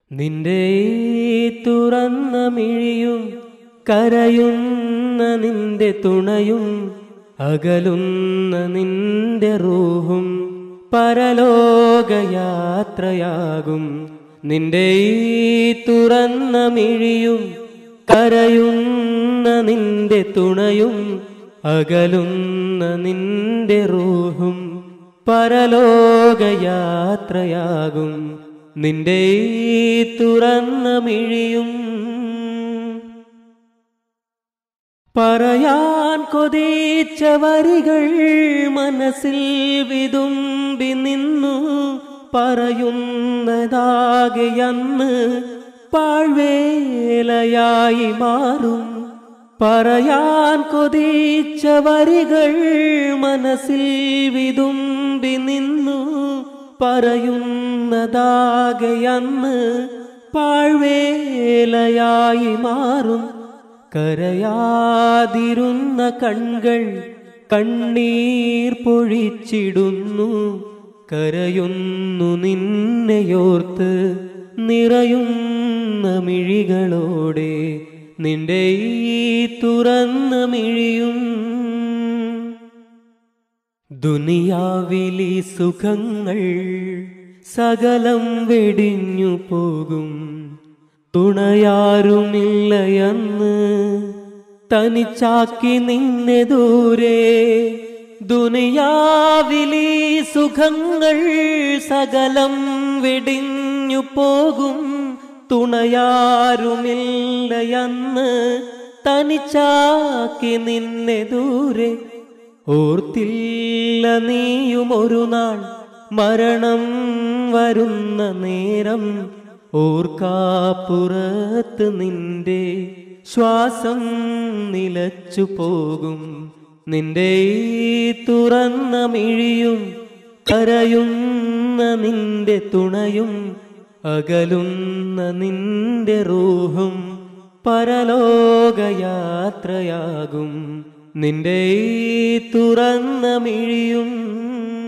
നിന്റെ ഈ തുറന്ന മിഴിയും കരയുന്ന നിന്റെ തുണയും അകലുന്ന നിന്റെ റൂഹും പരലോകയാത്രയാകും നിന്റെ ഈ തുറന്ന മിഴിയും കരയുന്ന നിന്റെ തുണയും അകലുന്ന നിന്റെ റൂഹും പരലോകയാത്രയാകും നിന്റെ ഈ തുറന്ന മിഴിയും പറയാൻ കൊതിച്ച വരികൾ മനസ്സിൽ വിതുമ്പി നിന്നു പറയുന്നതാകെയന്ന് പാഴ്വേലയായി മാറും പറയാൻ കൊതിച്ച വരികൾ മനസ്സിൽ വിതുമ്പി നിന്നു പറയുന്നതാകെയന്ന് പാഴ്വേലയായി മാറും കരയാതിരുന്ന കൺകൾ കണ്ണീർ പൊഴിച്ചിടുന്നു കരയുന്നു നിന്നെയോർത്ത് നിറയുന്ന മിഴികളോടെ നിന്റെ ഈ തുറന്ന മിഴിയും ദുനിയാവിലി സുഖങ്ങൾ സകലം വെടിഞ്ഞു പോകും തുണയാരുമില്ലയെന്ന് തനിച്ചാക്കി നിന്നെ ദൂരെ ദുനിയാവിലി സുഖങ്ങൾ സകലം വെടിഞ്ഞു പോകും തുണയാരുമില്ലയെന്ന് തനിച്ചാക്കി നിന്നെ ദൂരെ ഓർത്തില്ല നീയും ഒരു നാൾ മരണം വരുന്ന നേരം ഓർക്കാപ്പുറത്ത് നിന്റെ ശ്വാസം നിലച്ചു പോകും നിന്റെ ഈ തുറന്ന മിഴിയും കരയുന്ന നിന്റെ തുണയും അകലുന്ന നിന്റെ റൂഹും പരലോകയാത്രയാകും നിന്റെ ഈ തുറന്ന മിഴിയും